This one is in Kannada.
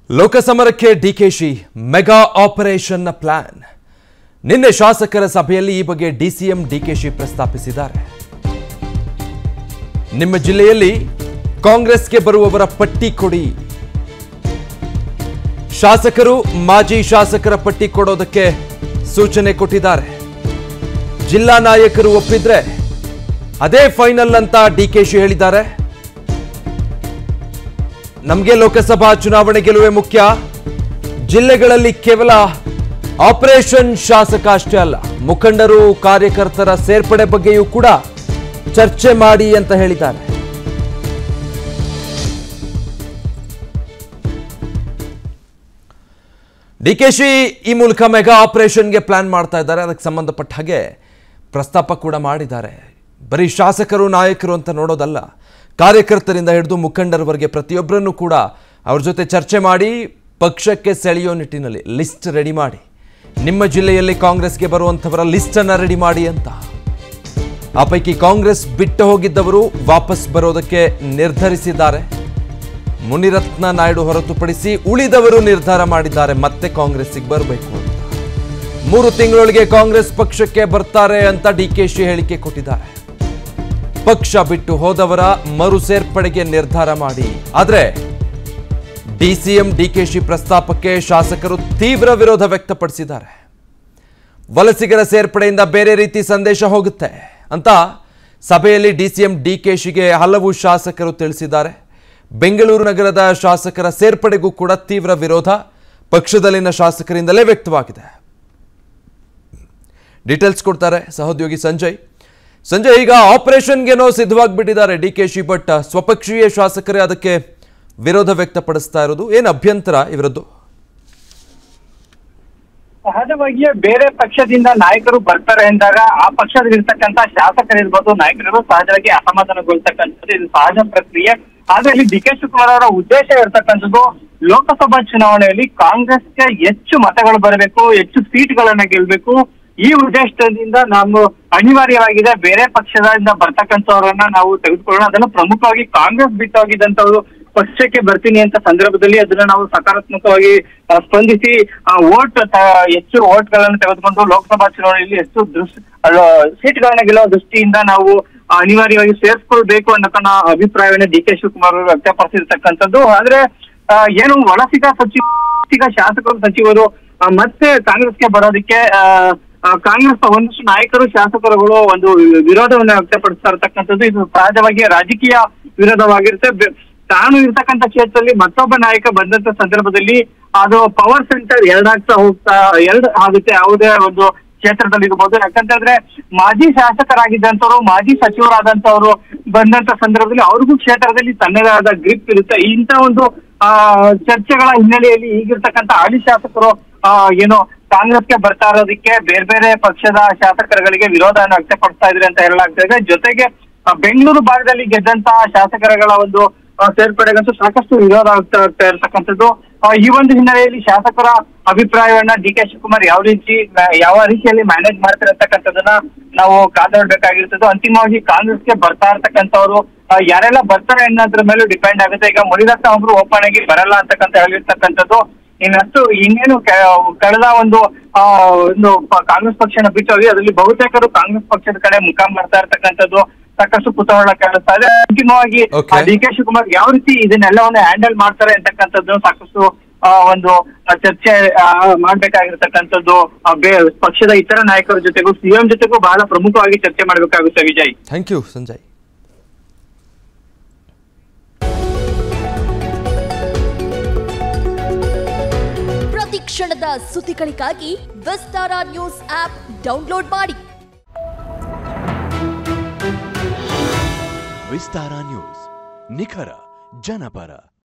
ಲೋಕಸಮರಕ್ಕೆ ಡಿಕೆಶಿ ಮೆಗಾ ಆಪರೇಷನ್ನ ಪ್ಲಾನ್ ನಿನ್ನೆ ಶಾಸಕರ ಸಭೆಯಲ್ಲಿ ಈ ಬಗ್ಗೆ ಡಿಸಿಎಂ ಡಿಕೆಶಿ ಪ್ರಸ್ತಾಪಿಸಿದ್ದಾರೆ ನಿಮ್ಮ ಜಿಲ್ಲೆಯಲ್ಲಿ ಕಾಂಗ್ರೆಸ್ಗೆ ಬರುವವರ ಪಟ್ಟಿ ಕೊಡಿ ಶಾಸಕರು ಮಾಜಿ ಶಾಸಕರ ಪಟ್ಟಿ ಕೊಡೋದಕ್ಕೆ ಸೂಚನೆ ಕೊಟ್ಟಿದ್ದಾರೆ ಜಿಲ್ಲಾ ನಾಯಕರು ಒಪ್ಪಿದ್ರೆ ಅದೇ ಫೈನಲ್ ಅಂತ ಡಿಕೆಶಿ ಹೇಳಿದ್ದಾರೆ ನಮಗೆ ಲೋಕಸಭಾ ಚುನಾವಣೆ ಗೆಲುವೆ ಮುಖ್ಯ ಜಿಲ್ಲೆಗಳಲ್ಲಿ ಕೇವಲ ಆಪರೇಷನ್ ಶಾಸಕ ಅಷ್ಟೇ ಅಲ್ಲ ಮುಖಂಡರು ಕಾರ್ಯಕರ್ತರ ಸೇರ್ಪಡೆ ಬಗ್ಗೆಯೂ ಕೂಡ ಚರ್ಚೆ ಮಾಡಿ ಅಂತ ಹೇಳಿದ್ದಾರೆ ಡಿಕೆಶಿ ಈ ಮೂಲಕ ಮೆಗಾ ಆಪರೇಷನ್ಗೆ ಪ್ಲಾನ್ ಮಾಡ್ತಾ ಇದ್ದಾರೆ ಅದಕ್ಕೆ ಸಂಬಂಧಪಟ್ಟ ಹಾಗೆ ಪ್ರಸ್ತಾಪ ಕೂಡ ಮಾಡಿದ್ದಾರೆ ಬರೀ ಶಾಸಕರು ನಾಯಕರು ಅಂತ ನೋಡೋದಲ್ಲ ಕಾರ್ಯಕರ್ತರಿಂದ ಹಿಡಿದು ಮುಖಂಡರವರೆಗೆ ಪ್ರತಿಯೊಬ್ಬರನ್ನು ಕೂಡ ಅವ್ರ ಜೊತೆ ಚರ್ಚೆ ಮಾಡಿ ಪಕ್ಷಕ್ಕೆ ಸೆಳೆಯೋ ನಿಟ್ಟಿನಲ್ಲಿ ಲಿಸ್ಟ್ ರೆಡಿ ಮಾಡಿ ನಿಮ್ಮ ಜಿಲ್ಲೆಯಲ್ಲಿ ಕಾಂಗ್ರೆಸ್ಗೆ ಬರುವಂಥವರ ಲಿಸ್ಟನ್ನು ರೆಡಿ ಮಾಡಿ ಅಂತ ಆ ಪೈಕಿ ಕಾಂಗ್ರೆಸ್ ಬಿಟ್ಟು ಹೋಗಿದ್ದವರು ವಾಪಸ್ ಬರೋದಕ್ಕೆ ನಿರ್ಧರಿಸಿದ್ದಾರೆ ಮುನಿರತ್ನ ನಾಯ್ಡು ಹೊರತುಪಡಿಸಿ ಉಳಿದವರು ನಿರ್ಧಾರ ಮಾಡಿದ್ದಾರೆ ಮತ್ತೆ ಕಾಂಗ್ರೆಸ್ಸಿಗೆ ಬರಬೇಕು ಅಂತ ಮೂರು ತಿಂಗಳೊಳಗೆ ಕಾಂಗ್ರೆಸ್ ಪಕ್ಷಕ್ಕೆ ಬರ್ತಾರೆ ಅಂತ ಡಿಕೆಶಿ ಹೇಳಿಕೆ ಕೊಟ್ಟಿದ್ದಾರೆ ಪಕ್ಷ ಬಿಟ್ಟು ಹೋದವರ ಮರು ಸೇರ್ಪಡೆಗೆ ನಿರ್ಧಾರ ಮಾಡಿ ಆದ್ರೆ ಡಿಸಿಎಂ ಡಿಕೆಶಿ ಪ್ರಸ್ತಾಪಕ್ಕೆ ಶಾಸಕರು ತೀವ್ರ ವಿರೋಧ ವ್ಯಕ್ತಪಡಿಸಿದ್ದಾರೆ ವಲಸಿಗರ ಸೇರ್ಪಡೆಯಿಂದ ಬೇರೆ ರೀತಿ ಸಂದೇಶ ಹೋಗುತ್ತೆ ಅಂತ ಸಭೆಯಲ್ಲಿ ಡಿಸಿಎಂ ಡಿಕೆಶಿಗೆ ಹಲವು ಶಾಸಕರು ತಿಳಿಸಿದ್ದಾರೆ ಬೆಂಗಳೂರು ನಗರದ ಶಾಸಕರ ಸೇರ್ಪಡೆಗೂ ಕೂಡ ತೀವ್ರ ವಿರೋಧ ಪಕ್ಷದಲ್ಲಿನ ಶಾಸಕರಿಂದಲೇ ವ್ಯಕ್ತವಾಗಿದೆ ಡೀಟೇಲ್ಸ್ ಕೊಡ್ತಾರೆ ಸಹೋದ್ಯೋಗಿ ಸಂಜಯ್ ಸಂಜಯ್ ಈಗ ಆಪರೇಷನ್ಗೇನೋ ಸಿದ್ಧವಾಗಿಬಿಟ್ಟಿದ್ದಾರೆ ಡಿ ಕೆ ಶಿ ಬಟ್ ಸ್ವಪಕ್ಷೀಯ ಶಾಸಕರೇ ಅದಕ್ಕೆ ವಿರೋಧ ವ್ಯಕ್ತಪಡಿಸ್ತಾ ಇರೋದು ಏನು ಅಭ್ಯಂತರ ಇವರದ್ದು ಸಹಜವಾಗಿಯೇ ಬೇರೆ ಪಕ್ಷದಿಂದ ನಾಯಕರು ಬರ್ತಾರೆ ಎಂದಾಗ ಆ ಪಕ್ಷದಲ್ಲಿರ್ತಕ್ಕಂಥ ಶಾಸಕರಿರ್ಬೋದು ನಾಯಕರು ಸಹಜವಾಗಿ ಅಸಮಾಧಾನಗೊಳ್ತಕ್ಕಂಥದ್ದು ಇದು ಸಹಜ ಪ್ರಕ್ರಿಯೆ ಆದ್ರೆ ಇಲ್ಲಿ ಡಿ ಕೆ ಶಿವಕುಮಾರ್ ಅವರ ಉದ್ದೇಶ ಇರ್ತಕ್ಕಂಥದ್ದು ಲೋಕಸಭಾ ಚುನಾವಣೆಯಲ್ಲಿ ಕಾಂಗ್ರೆಸ್ಗೆ ಹೆಚ್ಚು ಮತಗಳು ಬರಬೇಕು ಹೆಚ್ಚು ಸೀಟ್ಗಳನ್ನ ಗೆಲ್ಬೇಕು ಈ ಉದ್ದೇಶದಿಂದ ನಾವು ಅನಿವಾರ್ಯವಾಗಿದೆ ಬೇರೆ ಪಕ್ಷದಿಂದ ಬರ್ತಕ್ಕಂಥವ್ರನ್ನ ನಾವು ತೆಗೆದುಕೊಳ್ಳೋಣ ಅದನ್ನು ಪ್ರಮುಖವಾಗಿ ಕಾಂಗ್ರೆಸ್ ಬಿಟ್ಟು ಹೋಗಿದ್ದಂಥವ್ರು ಪಕ್ಷಕ್ಕೆ ಬರ್ತೀನಿ ಅಂತ ಸಂದರ್ಭದಲ್ಲಿ ಅದನ್ನ ನಾವು ಸಕಾರಾತ್ಮಕವಾಗಿ ಆ, ಸ್ಪಂದಿಸಿ ಆ ವೋಟ್ ಹೆಚ್ಚು ವೋಟ್ ಗಳನ್ನು ತೆಗೆದುಕೊಂಡು ಲೋಕಸಭಾ ಚುನಾವಣೆಯಲ್ಲಿ ಹೆಚ್ಚು ದೃಷ್ಟಿ ಸೀಟ್ಗಳನ್ನ ಗೆಲ್ಲುವ ದೃಷ್ಟಿಯಿಂದ ನಾವು ಆ, ಅನಿವಾರ್ಯವಾಗಿ ಸೇರ್ಸ್ಕೊಳ್ಬೇಕು ಅನ್ನತನ ಅಭಿಪ್ರಾಯವನ್ನ ಡಿ ಕೆ ಶಿವಕುಮಾರ್ ಅವರು ವ್ಯಕ್ತಪಡಿಸಿರ್ತಕ್ಕಂಥದ್ದು ಆದ್ರೆ ಆ, ಏನು ವಲಸಿಗ ಸಚಿವ ವಲಸಿಗ ಶಾಸಕರು ಸಚಿವರು ಆ, ಮತ್ತೆ ಕಾಂಗ್ರೆಸ್ಗೆ ಬರೋದಕ್ಕೆ ಆ, ಆ, ಕಾಂಗ್ರೆಸ್ ಒಂದಷ್ಟು ನಾಯಕರು ಶಾಸಕರುಗಳು ಒಂದು ವಿರೋಧವನ್ನ ವ್ಯಕ್ತಪಡಿಸ್ತಾ ಇರ್ತಕ್ಕಂಥದ್ದು ಇದು ಸಹಜವಾಗಿ ರಾಜಕೀಯ ವಿರೋಧವಾಗಿರುತ್ತೆ ಬೆ- ತಾನು ಇರ್ತಕ್ಕಂಥ ಕ್ಷೇತ್ರದಲ್ಲಿ ಮತ್ತೊಬ್ಬ ನಾಯಕ ಬಂದಂತ ಸಂದರ್ಭದಲ್ಲಿ ಅದು ಪವರ್ ಸೆಂಟರ್ ಎರಡಾಗ್ತಾ ಹೋಗ್ತಾ ಎರಡು ಆಗುತ್ತೆ ಯಾವುದೇ ಒಂದು ಕ್ಷೇತ್ರದಲ್ಲಿ ಇರ್ಬೋದು ಯಾಕಂತಂದ್ರೆ ಮಾಜಿ ಶಾಸಕರಾಗಿದ್ದಂಥವ್ರು ಮಾಜಿ ಸಚಿವರಾದಂತವ್ರು ಬಂದಂತ ಸಂದರ್ಭದಲ್ಲಿ ಅವ್ರಿಗೂ ಕ್ಷೇತ್ರದಲ್ಲಿ ತನ್ನದೇ ಆದ ಗ್ರಿಪ್ ಇರುತ್ತೆ ಇಂಥ ಒಂದು ಆ ಚರ್ಚೆಗಳ ಹಿನ್ನೆಲೆಯಲ್ಲಿ ಈಗಿರ್ತಕ್ಕಂಥ ಹಾಲಿ ಶಾಸಕರು ಆ ಏನು ಕಾಂಗ್ರೆಸ್ಗೆ ಬರ್ತಾ ಇರೋದಕ್ಕೆ ಬೇರೆ ಬೇರೆ ಪಕ್ಷದ ಶಾಸಕರುಗಳಿಗೆ ವಿರೋಧವನ್ನು ವ್ಯಕ್ತಪಡಿಸ್ತಾ ಇದ್ರೆ ಅಂತ ಹೇಳಲಾಗ್ತಾ ಇದೆ ಜೊತೆಗೆ ಆ, ಬೆಂಗಳೂರು ಭಾಗದಲ್ಲಿ ಗೆದ್ದಂತಹ ಶಾಸಕರುಗಳ ಒಂದು ಆ, ಸೇರ್ಪಡೆಗಂತೂ ಸಾಕಷ್ಟು ವಿರೋಧ ಆಗ್ತಾ ಆಗ್ತಾ ಇರ್ತಕ್ಕಂಥದ್ದು ಆ, ಈ ಒಂದು ಹಿನ್ನೆಲೆಯಲ್ಲಿ ಶಾಸಕರ ಅಭಿಪ್ರಾಯವನ್ನ ಡಿ ಕೆ ಶಿವಕುಮಾರ್ ಯಾವ ರೀತಿ ಮ- ಯಾವ ರೀತಿಯಲ್ಲಿ ಮ್ಯಾನೇಜ್ ಮಾಡ್ತಾರೆ ಅಂತಕ್ಕಂಥದ್ದನ್ನ ನಾವು ಕಾದಾಡಬೇಕಾಗಿರ್ತದೆ ಅಂತಿಮವಾಗಿ ಕಾಂಗ್ರೆಸ್ಗೆ ಬರ್ತಾ ಇರ್ತಕ್ಕಂಥವ್ರು ಆ, ಯಾರೆಲ್ಲ ಬರ್ತಾರೆ ಅನ್ನೋದ್ರ ಮೇಲೂ ಡಿಪೆಂಡ್ ಆಗುತ್ತೆ ಈಗ ಮುನಿರತ್ನ ಒಬ್ರು ಓಪನ್ ಆಗಿ ಬರಲ್ಲ ಅಂತಕ್ಕಂತ ಹೇಳಿರ್ತಕ್ಕಂಥದ್ದು ಇನ್ನಷ್ಟು ಇನ್ನೇನು ಕೆ- ಕಳೆದ ಒಂದು ಆ ಒಂದು ಪ- ಕಾಂಗ್ರೆಸ್ ಪಕ್ಷನ ಬಿಟ್ಟು ಹೋಗಿ ಅದರಲ್ಲಿ ಬಹುತೇಕರು ಕಾಂಗ್ರೆಸ್ ಪಕ್ಷದ ಕಡೆ ಮುಖ ಮಾಡ್ತಾ ಇರ್ತಕ್ಕಂಥದ್ದು ಸಾಕಷ್ಟು ಕುತೂಹಲ ಕಾಣಿಸ್ತಾ ಇದೆ ಅಂತಿಮವಾಗಿ Okay. ಡಿ ಕೆ ಶಿವಕುಮಾರ್ ಯಾವ ರೀತಿ ಇದನ್ನೆಲ್ಲವನ್ನ ಹ್ಯಾಂಡಲ್ ಮಾಡ್ತಾರೆ ಅಂತಕ್ಕಂಥದ್ದು ಸಾಕಷ್ಟು ಆ, ಒಂದು ಆ, ಚರ್ಚೆ ಆ, ಮಾಡ್ಬೇಕಾಗಿರ್ತಕ್ಕಂಥದ್ದು ಆ, ಬೇ- ಪಕ್ಷದ ಇತರ ನಾಯಕರ ಜೊತೆಗೂ ಸಿಎಂ ಜೊತೆಗೂ ಬಹಳ ಪ್ರಮುಖವಾಗಿ ಚರ್ಚೆ ಮಾಡ್ಬೇಕಾಗುತ್ತೆ ವಿಜಯ್ ಥ್ಯಾಂಕ್ ಯು ಸಂಜಯ್ ಪ್ರತಿ ಕ್ಷಣದ ಸುದ್ದಿಗಳಿಗಾಗಿ ವಿಸ್ತಾರ ನ್ಯೂಸ್ ಆಪ್ ಡೌನ್ಲೋಡ್ ಮಾಡಿ ವಿಸ್ತಾರ ನ್ಯೂಸ್ ನಿಖರ ಜನಪರ